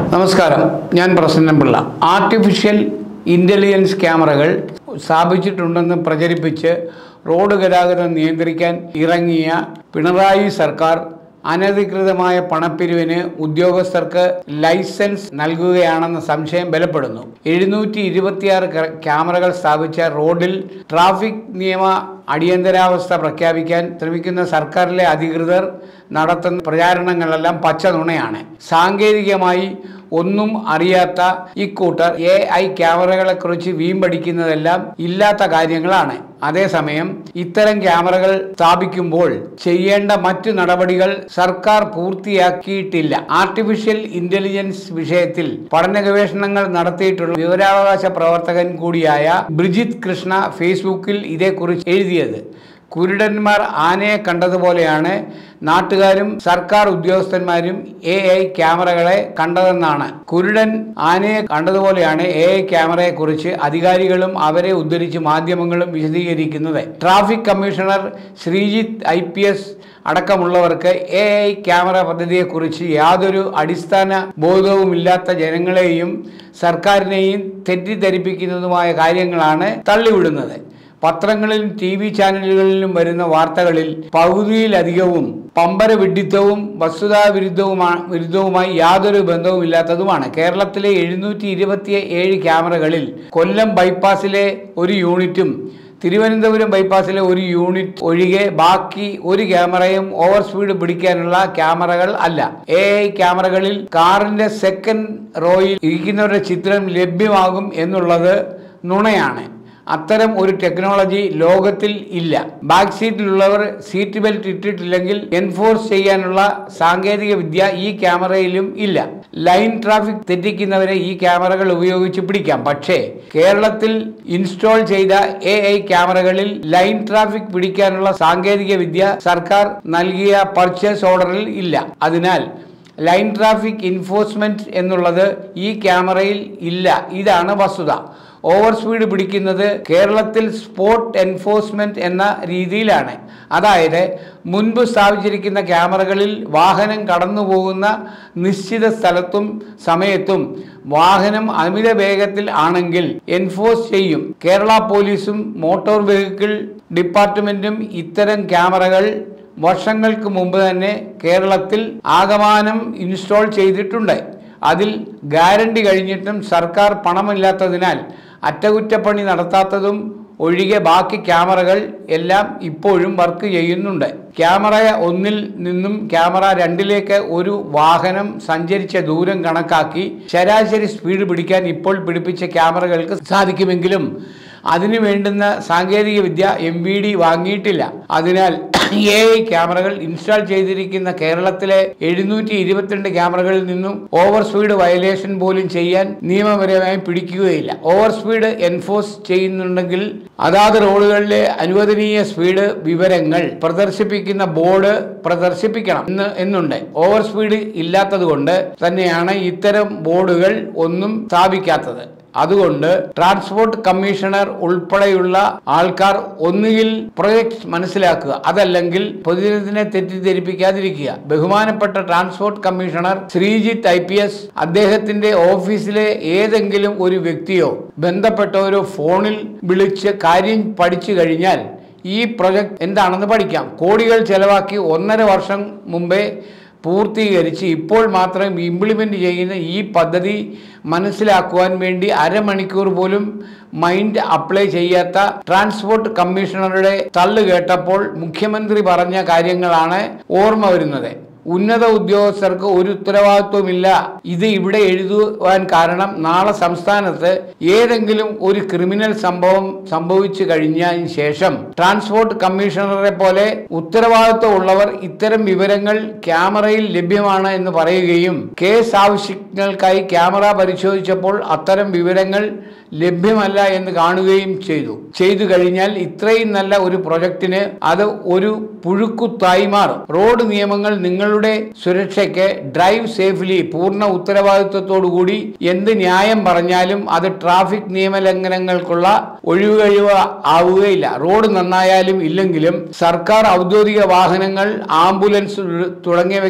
നമസ്കാരം ഞാൻ Prasannan Pillai artificial intelligence ക്യാമറകൾ സ്ഥാപിച്ചിട്ടുണ്ടെന്ന് പ്രചരിപ്പിച്ച് റോഡ് ഗതാഗതം നിയന്ത്രിക്കാൻ ഇറങ്ങിയ പിണറായി സർക്കാർ അനധികൃതമായ പണപ്പിരിവിന് ഉദ്യോഗസ്ഥർക്ക് ലൈസൻസ് നൽകുകയാണെന്ന സംശയം ബലപ്പെടുന്നു എഴുന്നൂറ്റി ഇരുപത്തിയാറ് ക്യാമറകൾ സ്ഥാപിച്ച റോഡിൽ ട്രാഫിക് നിയമ അടിയന്തരാവസ്ഥ പ്രഖ്യാപിക്കാൻ ശ്രമിക്കുന്ന സർക്കാരിലെ അധികൃതർ നടത്തുന്ന പ്രചാരണങ്ങളെല്ലാം പച്ച നുണയാണ് സാങ്കേതികമായി ഒന്നും അറിയാത്ത ഇക്കൂട്ടർ എ ഐ ക്യാമറകളെ കുറിച്ച് വീമ്പടിക്കുന്നതെല്ലാം ഇല്ലാത്ത കാര്യങ്ങളാണ് അതേസമയം ഇത്തരം ക്യാമറകൾ സ്ഥാപിക്കുമ്പോൾ ചെയ്യേണ്ട മറ്റു നടപടികൾ സർക്കാർ പൂർത്തിയാക്കിയിട്ടില്ല ആർട്ടിഫിഷ്യൽ ഇന്റലിജൻസ് വിഷയത്തിൽ പഠന ഗവേഷണങ്ങൾ നടത്തിയിട്ടുള്ള വിവരാവകാശ പ്രവർത്തകൻ കൂടിയായ ബ്രിജിത് കൃഷ്ണ ഫേസ്ബുക്കിൽ ഇതേക്കുറിച്ച് എഴുതിയത് കുരുടന്മാർ ആനയെ കണ്ടതുപോലെയാണ് നാട്ടുകാരും സർക്കാർ ഉദ്യോഗസ്ഥന്മാരും എ ഐ ക്യാമറകളെ കണ്ടതെന്നാണ് കുരുടൻ ആനയെ കണ്ടതുപോലെയാണ് എ ഐ ക്യാമറയെ കുറിച്ച് അധികാരികളും അവരെ ഉദ്ധരിച്ച് മാധ്യമങ്ങളും വിശദീകരിക്കുന്നത് traffic commissioner Sreejith I P S അടക്കമുള്ളവർക്ക് എ ഐ ക്യാമറ പദ്ധതിയെക്കുറിച്ച് യാതൊരു അടിസ്ഥാന ബോധവുമില്ലാത്ത ജനങ്ങളെയും സർക്കാരിനെയും തെറ്റിദ്ധരിപ്പിക്കുന്നതുമായ കാര്യങ്ങളാണ് തള്ളിവിടുന്നത് പത്രങ്ങളിലും ടി വി ചാനലുകളിലും വരുന്ന വാർത്തകളിൽ പകുതിയിലധികവും പമ്പര വിഡിത്തവും വസ്തുതാ വിരുദ്ധവുമാണ് വിരുദ്ധവുമായി യാതൊരു ബന്ധവുമില്ലാത്തതുമാണ് കേരളത്തിലെ എഴുന്നൂറ്റി ഇരുപത്തി ഏഴ് ക്യാമറകളിൽ കൊല്ലം ബൈപ്പാസിലെ ഒരു യൂണിറ്റും തിരുവനന്തപുരം ബൈപ്പാസിലെ ഒരു യൂണിറ്റ് ഒഴികെ ബാക്കി ഒരു ക്യാമറയും ഓവർ സ്പീഡ് പിടിക്കാനുള്ള ക്യാമറകൾ അല്ല എ ഐ ക്യാമറകളിൽ കാറിന്റെ സെക്കൻഡ് റോയിൽ ഇരിക്കുന്നവരുടെ ചിത്രം ലഭ്യമാകും എന്നുള്ളത് നുണയാണ് അത്തരം ഒരു ടെക്നോളജി ലോകത്തിൽ ഇല്ല ബാക്ക് സീറ്റിലുള്ളവർ സീറ്റ് ബെൽറ്റ് ഇട്ടിട്ടില്ലെങ്കിൽ എൻഫോഴ്സ് ചെയ്യാനുള്ള സാങ്കേതിക വിദ്യ ഈ ക്യാമറയിലും ഇല്ല ലൈൻ ട്രാഫിക് തെറ്റിക്കുന്നവരെ ഈ ക്യാമറകൾ ഉപയോഗിച്ച് പിടിക്കാം പക്ഷേ കേരളത്തിൽ ഇൻസ്റ്റാൾ ചെയ്ത എ ഐ ക്യാമറകളിൽ ലൈൻ ട്രാഫിക് പിടിക്കാനുള്ള സാങ്കേതിക വിദ്യ സർക്കാർ നൽകിയ പർച്ചേസ് ഓർഡറിൽ ഇല്ല അതിനാൽ ലൈൻ ട്രാഫിക് എൻഫോഴ്സ്മെന്റ് എന്നുള്ളത് ഈ ക്യാമറയിൽ ഇല്ല ഇതാണ് വസ്തുത ഓവർ സ്പീഡ് പിടിക്കുന്നത് കേരളത്തിൽ സ്പോട്ട് എൻഫോഴ്സ്മെന്റ് എന്ന രീതിയിലാണ് അതായത് മുൻപ് സ്ഥാപിച്ചിരിക്കുന്ന ക്യാമറകളിൽ വാഹനം കടന്നു പോകുന്ന നിശ്ചിത സ്ഥലത്തും സമയത്തും വാഹനം അമിത വേഗത്തിൽ ആണെങ്കിൽ എൻഫോഴ്സ് ചെയ്യും കേരള പോലീസും മോട്ടോർ വെഹിക്കിൾ ഡിപ്പാർട്ട്മെന്റും ഇത്തരം ക്യാമറകൾ വർഷങ്ങൾക്ക് മുമ്പ് തന്നെ കേരളത്തിൽ ആകമാനം ഇൻസ്റ്റാൾ ചെയ്തിട്ടുണ്ട് അതിൽ ഗ്യാരണ്ടി കഴിഞ്ഞിട്ടും സർക്കാർ പണമില്ലാത്തതിനാൽ അറ്റകുറ്റപ്പണി നടത്താത്തതും ഒഴികെ ബാക്കി ക്യാമറകൾ എല്ലാം ഇപ്പോഴും വർക്ക് ചെയ്യുന്നുണ്ട് ക്യാമറ ഒന്നിൽ നിന്നും ക്യാമറ രണ്ടിലേക്ക് ഒരു വാഹനം സഞ്ചരിച്ച ദൂരം കണക്കാക്കി ശരാശരി സ്പീഡ് പിടിക്കാൻ ഇപ്പോൾ പിടിപ്പിച്ച ക്യാമറകൾക്ക് സാധിക്കുമെങ്കിലും അതിനു വേണ്ടുന്ന സാങ്കേതിക വിദ്യ എം വി ഡി വാങ്ങിയിട്ടില്ല അതിനാൽ എ ഐ ക്യാമറകൾ ഇൻസ്റ്റാൾ ചെയ്തിരിക്കുന്ന കേരളത്തിലെ എഴുന്നൂറ്റി ഇരുപത്തിരണ്ട് ക്യാമറകളിൽ നിന്നും ഓവർ സ്പീഡ് വയലേഷൻ പോലും ചെയ്യാൻ നിയമപരമായി പിടിക്കുകയില്ല ഓവർ സ്പീഡ് എൻഫോഴ്സ് ചെയ്യുന്നുണ്ടെങ്കിൽ അതാത് റോഡുകളിലെ അനുവദനീയ സ്പീഡ് വിവരങ്ങൾ പ്രദർശിപ്പിക്കുന്ന ബോർഡ് പ്രദർശിപ്പിക്കണം എന്ന് എന്നുണ്ട് ഓവർ സ്പീഡ് ഇല്ലാത്തത് കൊണ്ട് തന്നെയാണ് ഇത്തരം ബോർഡുകൾ ഒന്നും സ്ഥാപിക്കാത്തത് അതുകൊണ്ട് ട്രാൻസ്പോർട്ട് കമ്മീഷണർ ഉൾപ്പെടെയുള്ള ആൾക്കാർ ഒന്നുകിൽ പ്രൊജക്ട് മനസ്സിലാക്കുക അതല്ലെങ്കിൽ പൊതുജനത്തിനെ തെറ്റിദ്ധരിപ്പിക്കാതിരിക്കുക ബഹുമാനപ്പെട്ട transport commissioner Sreejith I P S അദ്ദേഹത്തിന്റെ ഓഫീസിലെ ഏതെങ്കിലും ഒരു വ്യക്തിയോ ബന്ധപ്പെട്ടവരോ ഫോണിൽ വിളിച്ച് കാര്യം പഠിച്ചു കഴിഞ്ഞാൽ ഈ പ്രൊജക്ട് എന്താണെന്ന് പഠിക്കാം കോടികൾ ചെലവാക്കി ഒന്നര വർഷം മുമ്പേ പൂർത്തീകരിച്ച് ഇപ്പോൾ മാത്രം ഇംപ്ലിമെൻ്റ് ചെയ്യുന്ന ഈ പദ്ധതി മനസ്സിലാക്കുവാൻ വേണ്ടി അരമണിക്കൂർ പോലും മൈൻഡ് അപ്ലൈ ചെയ്യാത്ത ട്രാൻസ്പോർട്ട് കമ്മീഷണറുടെ തള്ളു കേട്ടപ്പോൾ മുഖ്യമന്ത്രി പറഞ്ഞ കാര്യങ്ങളാണ് ഓർമ്മ വരുന്നത് ഉന്നത ഉദ്യോഗസ്ഥർക്ക് ഒരു ഉത്തരവാദിത്വമില്ല ഇത് ഇവിടെ എഴുതുവാൻ കാരണം നാളെ സംസ്ഥാനത്ത് ഏതെങ്കിലും ഒരു ക്രിമിനൽ സംഭവം സംഭവിച്ചു കഴിഞ്ഞതിന് ശേഷം ട്രാൻസ്പോർട്ട് കമ്മീഷണറെ പോലെ ഉത്തരവാദിത്വം ഉള്ളവർ ഇത്തരം വിവരങ്ങൾ ക്യാമറയിൽ ലഭ്യമാണ് എന്ന് പറയുകയും കേസ് ആവശ്യങ്ങൾക്കായി ക്യാമറ പരിശോധിച്ചപ്പോൾ അത്തരം വിവരങ്ങൾ ലഭ്യമല്ല എന്ന് കാണുകയും ചെയ്തു ചെയ്തു കഴിഞ്ഞാൽ ഇത്രയും നല്ല ഒരു പ്രൊജക്ടിന് അത് ഒരു പുഴുക്കുത്തായി മാറും റോഡ് നിയമങ്ങൾ നിങ്ങളുടെ സുരക്ഷയ്ക്ക് ഡ്രൈവ് സേഫ്ലി പൂർണ്ണ ഉത്തരവാദിത്വത്തോടുകൂടി എന്ത് ന്യായം പറഞ്ഞാലും അത് ട്രാഫിക് നിയമലംഘനങ്ങൾക്കുള്ള ഒഴിവുകഴിവ് ആവുകയില്ല റോഡ് നന്നായാലും ഇല്ലെങ്കിലും സർക്കാർ ഔദ്യോഗിക വാഹനങ്ങൾ ആംബുലൻസ് തുടങ്ങിയവയ്ക്ക്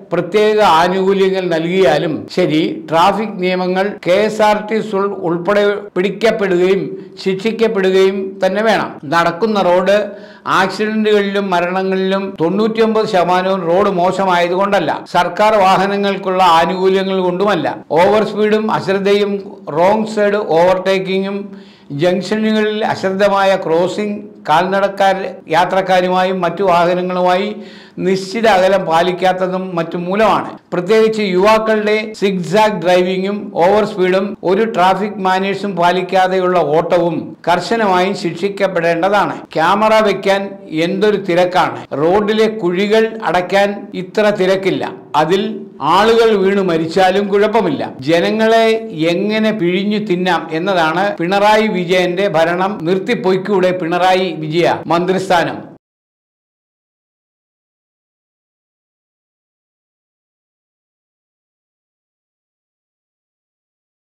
പ്രത്യേക ആനുകൂല്യങ്ങൾ നൽകിയാലും ശരി ട്രാഫിക് നിയമങ്ങൾ K S R T C ഉൾപ്പെടെ പിടിക്കപ്പെടുകയും ശിക്ഷിക്കപ്പെടുകയും തന്നെ വേണം നടക്കുന്ന റോഡ് ആക്സിഡന്റുകളിലും മരണങ്ങളിലും തൊണ്ണൂറ്റിയൊമ്പത് ശതമാനവും റോഡ് മോശമായതുകൊണ്ടല്ല സർക്കാർ വാഹനങ്ങൾക്കുള്ള ആനുകൂല്യങ്ങൾ കൊണ്ടുമല്ല ഓവർ സ്പീഡും അശ്രദ്ധയും റോങ് സൈഡ് ഓവർടേക്കിങ്ങും ജംഗ്ഷനുകളിൽ അശ്രദ്ധമായ ക്രോസിംഗ് കാൽനടക്കാർ യാത്രക്കാരുമായും മറ്റു വാഹനങ്ങളുമായി നിശ്ചിത അകലം പാലിക്കാത്തതും മറ്റും മൂലമാണ് പ്രത്യേകിച്ച് യുവാക്കളുടെ സിഗ്സാഗ് ഡ്രൈവിംഗും ഓവർ സ്പീഡും ഒരു ട്രാഫിക് മാനേഴ്സും പാലിക്കാതെയുള്ള ഓട്ടവും കർശനമായും ശിക്ഷിക്കപ്പെടേണ്ടതാണ് ക്യാമറ വെക്കാൻ എന്തൊരു തിരക്കാണ് റോഡിലെ കുഴികൾ അടയ്ക്കാൻ ഇത്ര തിരക്കില്ല അതിൽ ആളുകൾ വീണ് മരിച്ചാലും കുഴപ്പമില്ല ജനങ്ങളെ എങ്ങനെ പിഴിഞ്ഞു തിന്നാം എന്നതാണ് പിണറായി വിജയന്റെ ഭരണം നിർത്തിപ്പൊയ്ക്കൂടെ പിണറായി വിജയ മന്ത്രിസ്ഥാനം